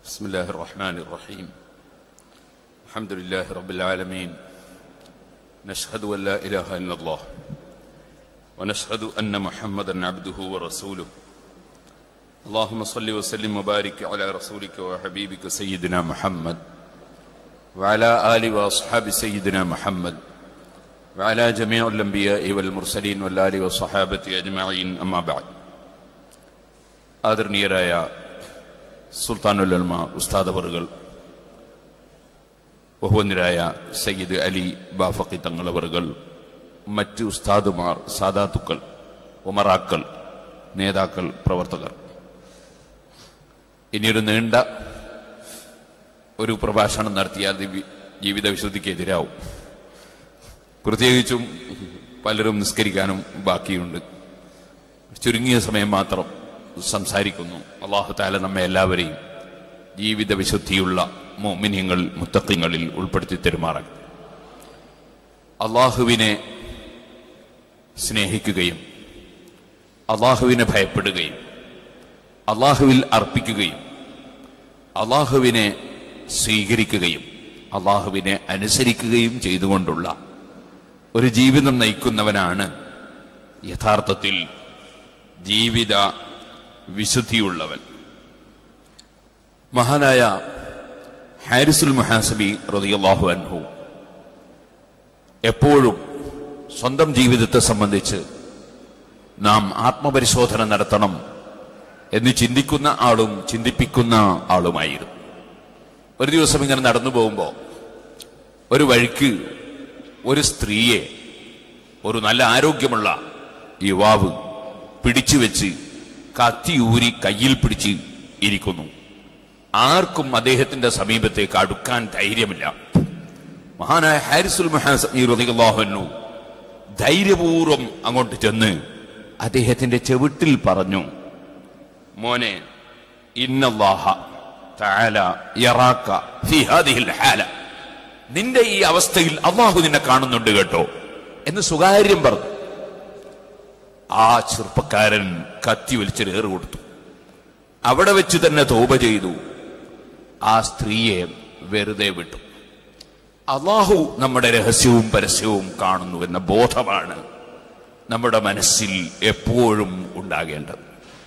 بسم الله الرحمن الرحيم الحمد لله رب العالمين نشهد ان لا اله الا الله ونشهد ان محمدا عبده ورسوله اللهم صل وسلم وبارك على رسولك وحبيبك سيدنا محمد وعلى ال واصحاب سيدنا محمد وعلى جميع الانبياء والمرسلين والال والصحابه اجمعين اما بعد ആദരണീയരായ സുൽത്താനുൽ ഉസ്താദ് അവറുകൾ ബഹുവന്യരായ സയ്യിദ് അലി ബാഫക്കി തങ്ങളവറുകൾ മറ്റ് ഉസ്താദുമാർ സാദാത്തുക്കൾ ഉമറാക്കൾ നേതാക്കൾ പ്രവർത്തകർ ഇനിയൊരു നീണ്ട ഒരു പ്രഭാഷണം നടത്തിയാൽ ഇത് വി- ജീവിത വിശുദ്ധിക്ക് എതിരാവും പ്രത്യേകിച്ചും പലരും നിസ്കരിക്കാനും ബാക്കിയുണ്ട് ചുരുങ്ങിയ സമയം മാത്രം സംസാരിക്കുന്നു അള്ളാഹു താല നമ്മെ എല്ലാവരെയും ജീവിത വിശുദ്ധിയുള്ള മോമിനിയങ്ങൾ മുത്തക്കിങ്ങളിൽ ഉൾപ്പെടുത്തി തെരുമാറാൻ അള്ളാഹുവിനെ സ്നേഹിക്കുകയും അള്ളാഹുവിനെ ഭയപ്പെടുകയും അള്ളാഹുവിൽ അർപ്പിക്കുകയും അള്ളാഹുവിനെ സ്വീകരിക്കുകയും അള്ളാഹുവിനെ അനുസരിക്കുകയും ചെയ്തുകൊണ്ടുള്ള ഒരു ജീവിതം നയിക്കുന്നവനാണ് യഥാർത്ഥത്തിൽ ജീവിത വിശുദ്ധിയുള്ളവൻ മഹാനായ ഹാരിസുൽ മുഹാസബി റളിയല്ലാഹു അൻഹു എപ്പോഴും സ്വന്തം ജീവിതത്തെ സംബന്ധിച്ച് നാം ആത്മപരിശോധന നടത്തണം എന്ന് ചിന്തിക്കുന്ന ആളും ചിന്തിപ്പിക്കുന്ന ആളുമായിരുന്നു ഒരു ദിവസം ഇങ്ങനെ നടന്നു പോകുമ്പോൾ ഒരു വഴിക്ക് ഒരു സ്ത്രീയെ ഒരു നല്ല ആരോഗ്യമുള്ള യുവാവ് പിടിച്ചു വെച്ച് കത്തി ഊരി കയ്യിൽ പിടിച്ച് ഇരിക്കുന്നു ആർക്കും അദ്ദേഹത്തിന്റെ സമീപത്തേക്ക് അടുക്കാൻ ധൈര്യമില്ല മഹാനായ ഹാരിസുൽ മഹാസു ധൈര്യപൂർവം അങ്ങോട്ട് ചെന്ന് അദ്ദേഹത്തിന്റെ ചെവിട്ടിൽ പറഞ്ഞു മോനെ ഇന്നല്ലാഹ തആല യറാക ഫീ ഹാദിഹിൽ ഹാല നിന്റെ ഈ അവസ്ഥയിൽ അള്ളാഹു നിന്നെ കാണുന്നുണ്ട് കേട്ടോ എന്ന് സുകാര്യം പറഞ്ഞു ആ ചെറുപ്പക്കാരൻ കത്തി വലിച്ചൊരു ഏറ് കൊടുത്തു അവിടെ വെച്ച് തന്നെ തോപ ചെയ്തു ആ സ്ത്രീയെ വെറുതെ വിട്ടു അള്ളാഹു നമ്മുടെ രഹസ്യവും പരസ്യവും കാണുന്നു എന്ന ബോധമാണ് നമ്മുടെ മനസ്സിൽ എപ്പോഴും ഉണ്ടാകേണ്ടത്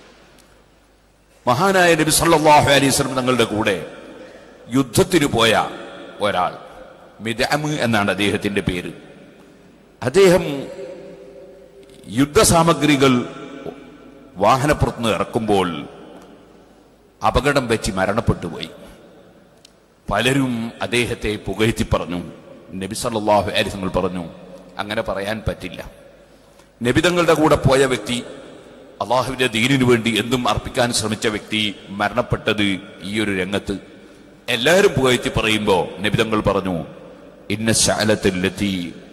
മഹാനായ നബി സല്ലല്ലാഹു അലൈഹി വസല്ലം തങ്ങളുടെ കൂടെ യുദ്ധത്തിന് പോയ ഒരാൾ മിദാമ് എന്നാണ് അദ്ദേഹത്തിന്റെ പേര് അദ്ദേഹം യുദ്ധസാമഗ്രികൾ വാഹനപ്പുറത്തുനിന്ന് ഇറക്കുമ്പോൾ അപകടം വെച്ച് മരണപ്പെട്ടു പോയി പലരും അദ്ദേഹത്തെ പുകഴ്ത്തി പറഞ്ഞു നബി സല്ലല്ലാഹു അലൈഹി വസല്ലം പറഞ്ഞു അങ്ങനെ പറയാൻ പറ്റില്ല നബിതങ്ങളുടെ കൂടെ പോയ വ്യക്തി അള്ളാഹുവിന്റെ ദീനിനു വേണ്ടി എന്തും അർപ്പിക്കാൻ ശ്രമിച്ച വ്യക്തി മരണപ്പെട്ടത് ഈ ഒരു രംഗത്ത് എല്ലാവരും പുകഴ്ത്തി പറയുമ്പോ നബിതങ്ങൾ പറഞ്ഞു ഇന്ന ശാലത്തിലെത്തി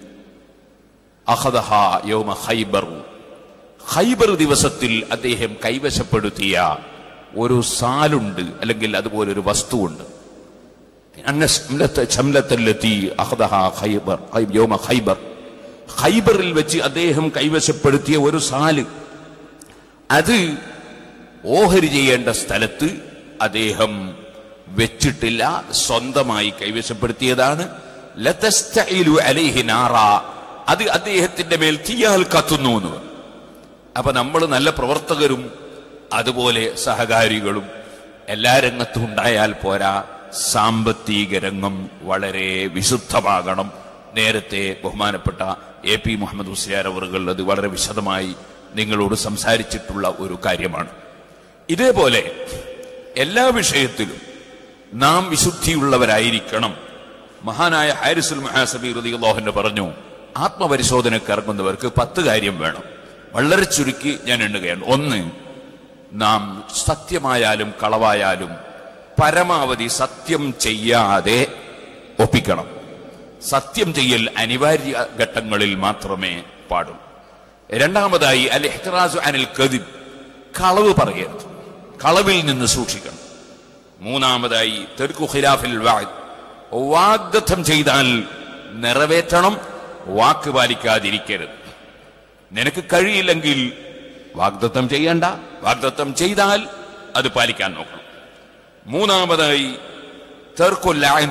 അഹദഹ യൗമ ഖൈബർ ഖൈബർ ദിവസത്തിൽ അദ്ദേഹം കൈവശപ്പെടുത്തിയ ഒരു സാലുണ്ട് അല്ലെങ്കിൽ അതുപോലെ ഒരു വസ്തുവുണ്ട് അന്ന ശംലത്ത- ശംലത്തല്ലെത്തി അഹദഹ ഖൈബർ ഖൈ- യൗമ ഖൈബർ ഖൈബറിൽ വെച്ച് അദ്ദേഹം കൈവശപ്പെടുത്തിയ ഒരു സാല് അത് ഓഹരി ചെയ്യേണ്ട സ്ഥലത്ത് അദ്ദേഹം വെച്ചിട്ടില്ല സ്വന്തമായി കൈവശപ്പെടുത്തിയതാണ് ലതസ്തഇലു അലൈഹി നാറ അത് അദ്ദേഹത്തിന്റെ മേൽ തീയാൽ കത്തുന്നു എന്ന് പറഞ്ഞു. അപ്പൊ നമ്മൾ നല്ല പ്രവർത്തകരും അതുപോലെ സഹകാരികളും എല്ലാ രംഗത്തും ഉണ്ടായാൽ പോരാ സാമ്പത്തിക രംഗം വളരെ വിശുദ്ധമാകണം നേരത്തെ ബഹുമാനപ്പെട്ട എ പി മുഹമ്മദ് ഹുസ്യാർ അവറുകൾ അത് വളരെ വിശദമായി നിങ്ങളോട് സംസാരിച്ചിട്ടുള്ള ഒരു കാര്യമാണ് ഇതേപോലെ എല്ലാ വിഷയത്തിലും നാം വിശുദ്ധിയുള്ളവരായിരിക്കണം മഹാനായ ഹാരിസുൽ മഹാസബി റളിയല്ലാഹു പറഞ്ഞു ആത്മപരിശോധനയ്ക്ക് ഇറങ്ങുന്നവർക്ക് പത്ത് കാര്യം വേണം വളരെ ചുരുക്കി ഞാൻ എണ്ണുകയാണ് ഒന്ന് നാം സത്യമായാലും കളവായാലും പരമാവധി സത്യം ചെയ്യാതെ ഒപ്പിക്കണം സത്യം ചെയ്യൽ അനിവാര്യ ഘട്ടങ്ങളിൽ മാത്രമേ പാടുള്ളൂ രണ്ടാമതായി അൽ ഇഹ്തിറാസു അനിൽ കദിബ് കളവ് പറയരുത് കളവിൽ നിന്ന് സൂക്ഷിക്കണം മൂന്നാമതായി തെർക്കു ഖിലാഫിൽ വാഗ് വാഗ്ദത്തം ചെയ്താൽ നിറവേറ്റണം വാക്ക് പാലിക്കാതിരിക്കരുത് നിനക്ക് കഴിയില്ലെങ്കിൽ വാഗ്ദത്തം ചെയ്യണ്ട വാഗ്ദത്തം ചെയ്താൽ അത് പാലിക്കാൻ നോക്കണം മൂന്നാമതായി തെർക്കൊല്ലാൻ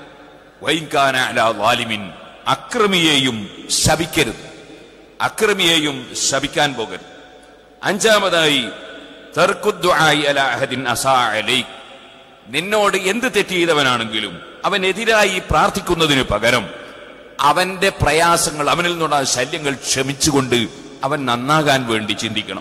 വൈകാന അല വാലിമിൻ അക്രമിയെയും ശപിക്കരുത് അക്രമിയെയും ശപിക്കാൻ പോകരുത് അഞ്ചാമതായി തർക്കുദ്ദുആഇ അല അഹദിൻ അസാ അലൈക് നിന്നോട് എന്ത് തെറ്റ് ചെയ്തവനാണെങ്കിലും അവനെതിരായി പ്രാർത്ഥിക്കുന്നതിന് പകരം അവന്റെ പ്രയാസങ്ങൾ അവനിൽ നിന്നുള്ള ശല്യങ്ങൾ ക്ഷമിച്ചുകൊണ്ട് അവൻ നന്നാകാൻ വേണ്ടി ചിന്തിക്കണം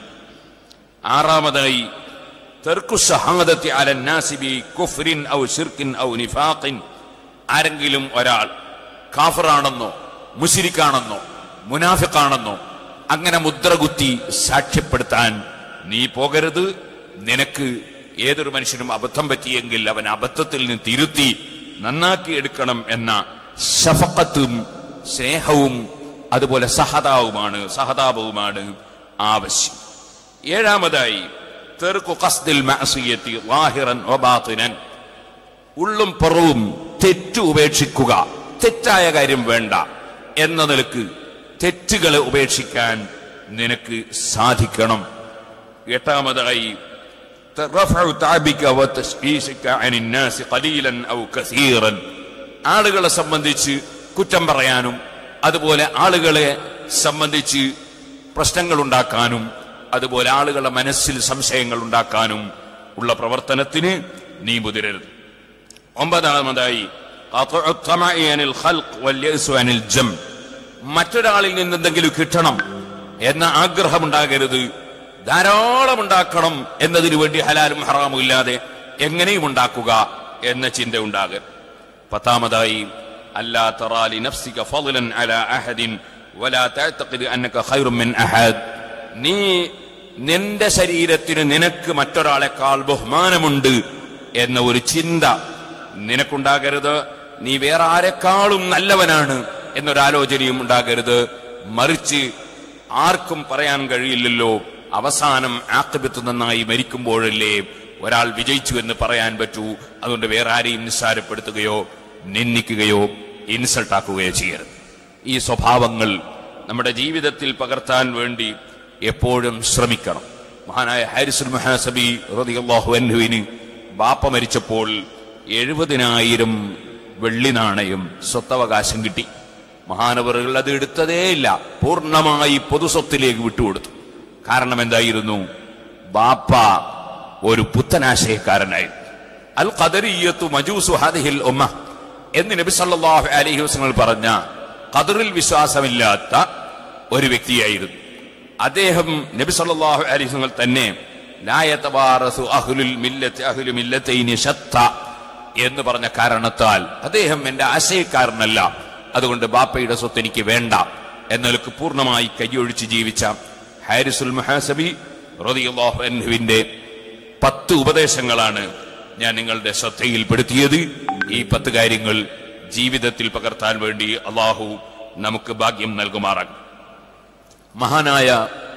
ആറാമതായി തെർക്കു ഷഹാദത്തി അലന്നാസിബി കുഫ്രിൻ ഔ ഷിർക്കിൻ ഔ നിഫാഖിൻ ആരെങ്കിലും ഒരാൾ കാഫറാണെന്നോ മുഷിരിക്കാണെന്നോ മുനാഫിക്കാണെന്നോ അങ്ങനെ മുദ്രകുത്തി സാക്ഷ്യപ്പെടുത്താൻ നീ പോകരുത് നിനക്ക് ഏതൊരു മനുഷ്യനും അബദ്ധം പറ്റിയെങ്കിൽ അവൻ അബദ്ധത്തിൽ നിന്ന് തിരുത്തി നന്നാക്കി എടുക്കണം എന്ന ഷഫക്കത്തും സ്നേഹവും അതുപോലെ സഹതാവുമാണ് സഹതാപവുമാണ് ആവശ്യം ഏഴാമതായി തെർക്കു ഖസ്ദിൽ മഅസിയത്തി ലാഹിറൻ വബാത്തിനൻ ഉള്ളും പുറവും തെറ്റ് ഉപേക്ഷിക്കുക തെറ്റായ കാര്യം വേണ്ട എന്ന നിലക്ക് തെറ്റുകളെ ഉപേക്ഷിക്കാൻ നിനക്ക് സാധിക്കണം എട്ടാമതായി رفع تعبك وتشبيشك عن الناس قليلا او كثيرا ആളുകളെ സംബന്ധിച്ച് കുറ്റം പറയാനും അതുപോലെ ആളുകളെ സംബന്ധിച്ച് പ്രശ്നങ്ങൾ ഉണ്ടാക്കാനും അതുപോലെ ആളുകളുടെ മനസ്സിൽ സംശയങ്ങൾ ഉണ്ടാക്കാനും ഉള്ള പ്രവർത്തനത്തിന് നീ മുതിരരുത് ഒമ്പതാമതായി قطع الطمع عن الخلق واليأس عن الجم മറ്റൊരാളിൽ നിന്ന് എന്തെങ്കിലും കിട്ടണം എന്ന ആഗ്രഹമുണ്ടാകരുത് ധാരാളം ഉണ്ടാക്കണം എന്നതിനു വേണ്ടി ഹലാലും ഹറാമും ഇല്ലാതെ എങ്ങനെയും ഉണ്ടാക്കുക എന്ന ചിന്ത ഉണ്ടാകരുത് പത്താമതായി അല്ലാ തറാലി നഫ്സിക ഫضلا على احد ولا تعتقد انك خير من احد നീ നിന്റെ ശരീരത്തിന് നിനക്ക് മറ്റൊരാളെക്കാൾ ബഹുമാനമുണ്ട് എന്ന ഒരു ചിന്ത നിനക്കുണ്ടാകരുത് നീ വേറെ ആരെക്കാളും നല്ലവനാണ് എന്നൊരാലോചനയും ഉണ്ടാകരുത് മറിച്ച് ആർക്കും പറയാൻ കഴിയില്ലല്ലോ അവസാനം ആക്രിബത്ത് നന്നായി മരിക്കുമ്പോഴല്ലേ ഒരാൾ വിജയിച്ചു എന്ന് പറയാൻ പറ്റൂ അതുകൊണ്ട് വേറെ ആരെയും നിസ്സാരപ്പെടുത്തുകയോ നിന്ദിക്കുകയോ ഇൻസൾട്ടാക്കുകയോ ചെയ്യരുത് ഈ സ്വഭാവങ്ങൾ നമ്മുടെ ജീവിതത്തിൽ പകർത്താൻ വേണ്ടി എപ്പോഴും ശ്രമിക്കണം മഹാനായ ഹാരിസുൽ മഹാസബി റളിയല്ലാഹു അൻഹുവിന് ബാപ്പ മരിച്ചപ്പോൾ എഴുപതിനായിരം വെള്ളി നാണയം സ്വത്തവകാശം കിട്ടി മഹാനവറുകൾ അത് എടുത്തതേയില്ല പൂർണ്ണമായി പൊതുസ്വത്തിലേക്ക് വിട്ടുകൊടുത്തു കാരണം എന്തായിരുന്നു ബാപ്പ ഒരു പുത്തനാശയക്കാരനായി അൽ ഖദരിയത്തു മജൂസു ഹാദിഹിൽ ഉമ്മ എന്ന് നബി സല്ലല്ലാഹു അലൈഹി വസല്ലം പറഞ്ഞ ഖദറിൽ വിശ്വാസമില്ലാത്ത ഒരു വ്യക്തിയായിരുന്നു അദ്ദേഹം നബി സല്ലല്ലാഹു അലൈഹി വസല്ലം തന്നെ ലാ യതവാറസു അഹ്ലുൽ മില്ലത്തി അഹ്ലു മില്ലത്തൈനി ശത്ത എന്ന് പറഞ്ഞ കാരണത്താൽ അദ്ദേഹം എന്റെ ആശയക്കാരനല്ല അതുകൊണ്ട് ബാപ്പയുടെ സ്വത്ത് എനിക്ക് വേണ്ട എന്നതിലേക്ക് പൂർണ്ണമായി കൈയൊഴിച്ച് ജീവിച്ച ഹാരിസുൽ മുഹാസബി റളിയല്ലാഹു അൻഹുവിന്റെ പത്ത് ഉപദേശങ്ങളാണ് ഞാൻ നിങ്ങളുടെ ശ്രദ്ധയിൽപ്പെടുത്തിയത് ഈ പത്ത് കാര്യങ്ങൾ ജീവിതത്തിൽ പകർത്താൻ വേണ്ടി അള്ളാഹു നമുക്ക് ഭാഗ്യം നൽകുമാറാകും മഹാനായ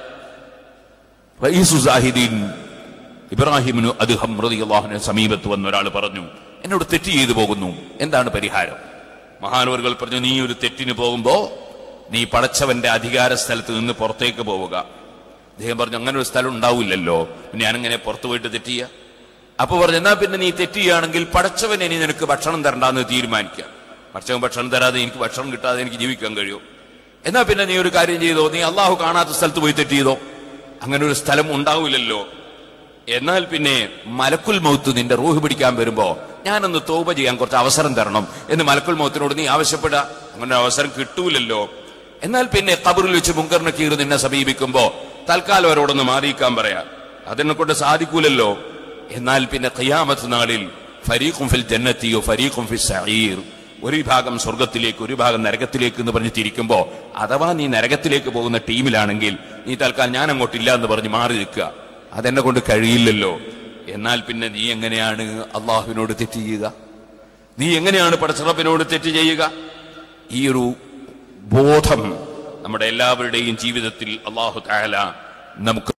റയീസു സാഹിദീൻ ഇബ്രാഹിമിനു അദ്ദേഹം റളിയല്ലാഹുവിന്റെ സമീപത്ത് വന്ന ഒരാൾ പറഞ്ഞു എന്നോട് തെറ്റ് ചെയ്തു പോകുന്നു എന്താണ് പരിഹാരം മഹാനവറുകൾ പറഞ്ഞു നീ ഒരു തെറ്റിന് പോകുമ്പോ നീ പടച്ചവന്റെ അധികാര സ്ഥലത്ത് നിന്ന് പുറത്തേക്ക് പോവുക അദ്ദേഹം പറഞ്ഞു അങ്ങനെ ഒരു സ്ഥലം ഉണ്ടാവില്ലല്ലോ പിന്നെ ഞാനങ്ങനെ പുറത്തു പോയിട്ട് തെറ്റ് ചെയ്യുക അപ്പൊ പറഞ്ഞു എന്നാ പിന്നെ നീ തെറ്റ് ചെയ്യുകയാണെങ്കിൽ പടച്ചവൻ ഇനി നിനക്ക് ഭക്ഷണം തരണ്ടെന്ന് തീരുമാനിക്കുക പടച്ചവൻ ഭക്ഷണം തരാതെ എനിക്ക് ഭക്ഷണം കിട്ടാതെ എനിക്ക് ജീവിക്കാൻ കഴിയും എന്നാ പിന്നെ നീ ഒരു കാര്യം ചെയ്തോ നീ അള്ളാഹു കാണാത്ത സ്ഥലത്ത് പോയി തെറ്റ് ചെയ്തോ അങ്ങനെ ഒരു സ്ഥലം ഉണ്ടാവില്ലല്ലോ എന്നാൽ പിന്നെ മലക്കുൽ മൗത്ത് നിന്റെ റൂഹ് പിടിക്കാൻ വരുമ്പോ ഞാനൊന്ന് തോപ ചെയ്യാൻ കുറച്ച് അവസരം തരണം എന്ന് മലക്കുൽ മൗത്തിനോട് നീ ആവശ്യപ്പെടുക അങ്ങനെ ഒരു അവസരം കിട്ടൂലല്ലോ എന്നാൽ പിന്നെ കബറിൽ വെച്ച് മുങ്കർ നക്കീർ നിന്നെ സമീപിക്കുമ്പോ തൽക്കാലം അവരോടൊന്ന് മാറിയിക്കാൻ പറയാ അതിനെ കൊണ്ട് സാധിക്കൂലല്ലോ എന്നാൽ പിന്നെ ഖിയാമത്ത് നാളിൽ ഫരീഖും ഫിൽ ജന്നത്തിയോ ഫരീഖും ഫിൽ സഈർ ഒരു വിഭാഗം സ്വർഗത്തിലേക്ക് ഒരു ഭാഗം നരകത്തിലേക്ക് എന്ന് പറഞ്ഞ് തിരിക്കുമ്പോ അഥവാ നീ നരകത്തിലേക്ക് പോകുന്ന ടീമിലാണെങ്കിൽ നീ തൽക്കാലം ഞാൻ അങ്ങോട്ടില്ല എന്ന് പറഞ്ഞ് മാറി നിൽക്കുക അതെന്നെ കൊണ്ട് കഴിയില്ലല്ലോ എന്നാൽ പിന്നെ നീ എങ്ങനെയാണ് അള്ളാഹുവിനോട് തെറ്റ് ചെയ്യുക നീ എങ്ങനെയാണ് പടച്ചിറപ്പിനോട് തെറ്റ് ചെയ്യുക ഈ ഒരു ബോധം നമ്മുടെ എല്ലാവരുടെയും ജീവിതത്തിൽ അള്ളാഹു താല നമുക്ക്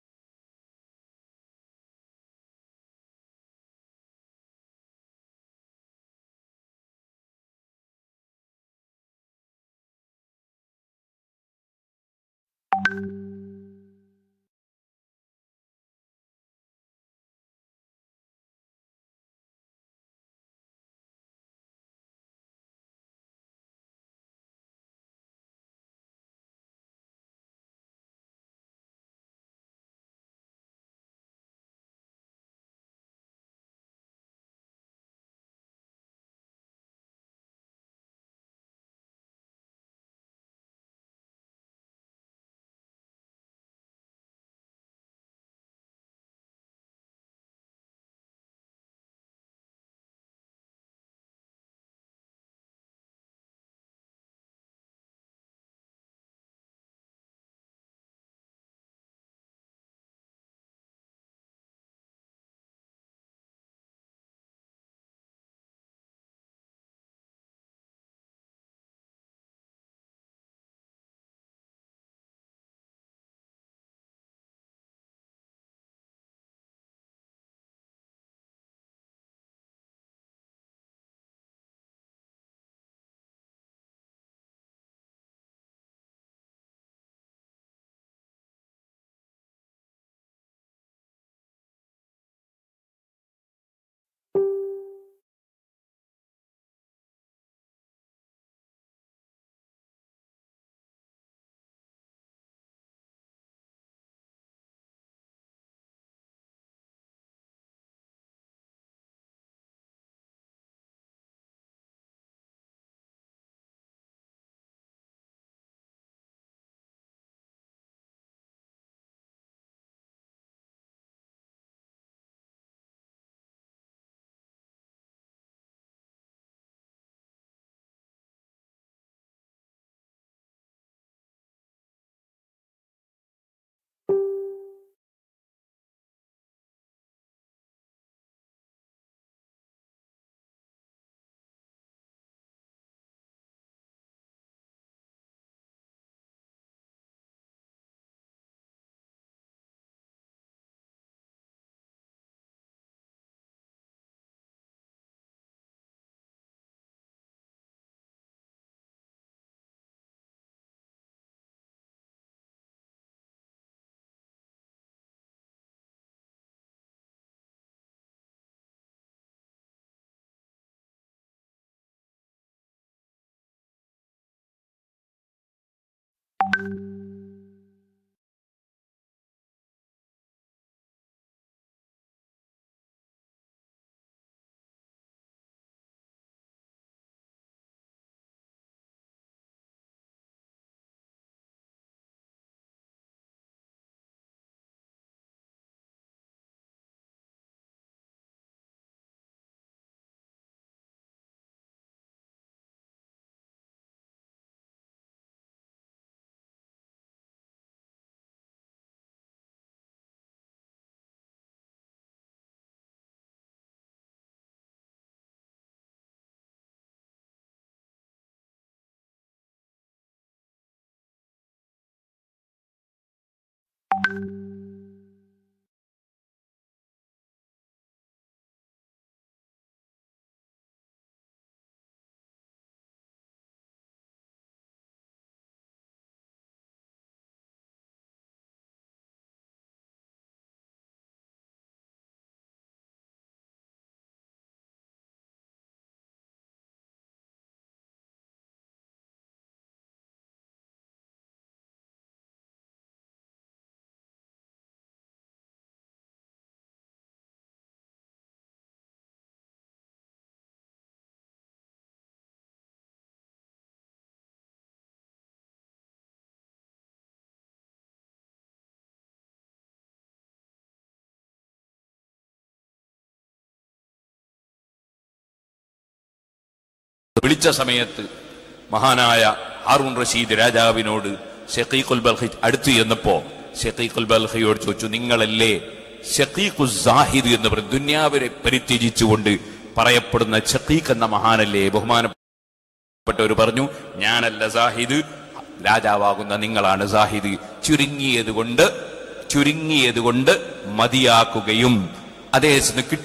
വിളിച്ച സമയത്ത് മഹാനായ ഹാറൂൺ റഷീദ് രാജാവിനോട് ഷെഖീഖുൽ ബൽഹി അടുത്ത് ചെന്നപ്പോ ഷെഖീഖുൽ ബൽഹയോട് ചോദിച്ചു നിങ്ങളല്ലേ ഷെഖീഖു സാഹിദ് എന്ന് പറയും ദുന്യാവിനെ പരിത്യജിച്ചുകൊണ്ട് പറയപ്പെടുന്ന ഷഖീഖ് എന്ന മഹാനല്ലേ ബഹുമാനപ്പെട്ടവർ പറഞ്ഞു ഞാനല്ല സാഹിദ് രാജാവാകുന്ന നിങ്ങളാണ് സാഹിദ് ചുരുങ്ങിയത് കൊണ്ട് ചുരുങ്ങിയത് കൊണ്ട് മതിയാക്കുകയും അതേസമയം കിട്ടി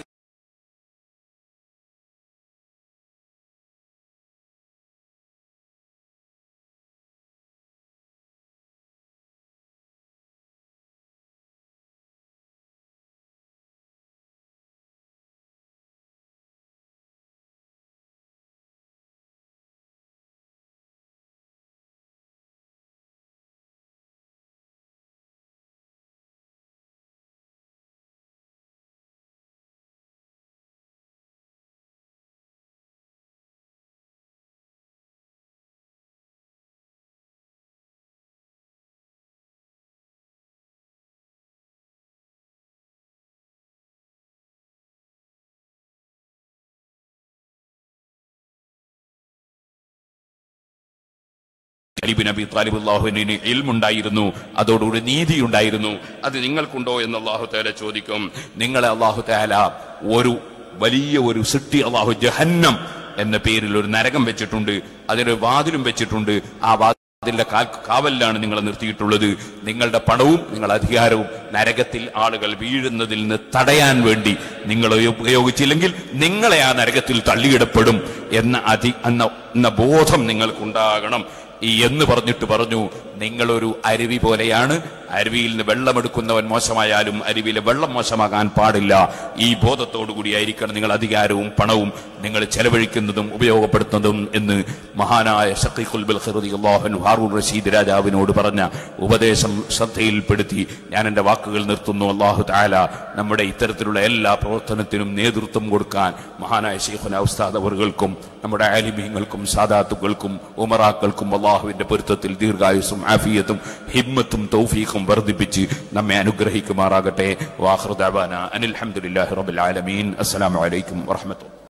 അലിബിൻ നബി താലിബ് അള്ളാഹുവിന് ഇൽമുണ്ടായിരുന്നു അതോടുകൂടി നീതി ഉണ്ടായിരുന്നു അത് നിങ്ങൾക്കുണ്ടോ എന്ന് അള്ളാഹു താല ചോദിക്കും നിങ്ങളെ അള്ളാഹു താല ഒരു വലിയ ഒരു സിട്ടി അള്ളാഹു ജഹന്നം എന്ന പേരിൽ ഒരു നരകം വെച്ചിട്ടുണ്ട് അതിനൊരു വാതിലും വെച്ചിട്ടുണ്ട് ആ വാതിലിന്റെ കാൽ കാവലിലാണ് നിങ്ങളെ നിർത്തിയിട്ടുള്ളത് നിങ്ങളുടെ പണവും നിങ്ങളുടെ അധികാരവും നരകത്തിൽ ആളുകൾ വീഴുന്നതിൽ നിന്ന് തടയാൻ വേണ്ടി നിങ്ങൾ ഉപയോഗിച്ചില്ലെങ്കിൽ നിങ്ങളെ ആ നരകത്തിൽ തള്ളിയിടപ്പെടും എന്ന അതി എന്ന എന്ന ബോധം നിങ്ങൾക്കുണ്ടാകണം ഈ എന്ന് പറഞ്ഞിട്ട് പറഞ്ഞു നിങ്ങളൊരു അരുവി പോലെയാണ് അരുവിയിൽ നിന്ന് വെള്ളമെടുക്കുന്നവൻ മോശമായാലും അരുവിയിലെ വെള്ളം മോശമാകാൻ പാടില്ല ഈ ബോധത്തോടു കൂടിയായിരിക്കണം നിങ്ങൾ അധികാരവും പണവും നിങ്ങൾ ചെലവഴിക്കുന്നതും ഉപയോഗപ്പെടുത്തുന്നതും എന്ന് മഹാനായ ഷക്കീഖുൽ ബിൽ ഖിറുദി അല്ലാഹു ഹാറൂൺ റഷീദ് രാജാവിനോട് പറഞ്ഞ ഉപദേശം ശ്രദ്ധയിൽപ്പെടുത്തി ഞാൻ എൻ്റെ വാക്കുകൾ നിർത്തുന്നു അള്ളാഹു താല നമ്മുടെ ഇത്തരത്തിലുള്ള എല്ലാ പ്രവർത്തനത്തിനും നേതൃത്വം കൊടുക്കാൻ മഹാനായ ഷെയ്ഖുന ഉസ്താദ് അവറുകൾക്കും നമ്മുടെ ആലിമീങ്ങൾക്കും സാദാത്തുക്കൾക്കും ഉമറാക്കൾക്കും അള്ളാഹുവിന്റെ പൊരുത്തത്തിൽ ദീർഘായുസും ആഫിയത്തും ഹിമ്മത്തും തൗഫീഖും വർദ്ധിപ്പിച്ച് നമ്മെ അനുഗ്രഹിക്കുമാറാകട്ടെ വാഹൃദാന അനിൽ അഹമ്മദില്ലാഹി റബ്ബിൽ ആലമീൻ അസ്സലാമു അലൈക്കും വറഹ്മത്തുള്ളാഹി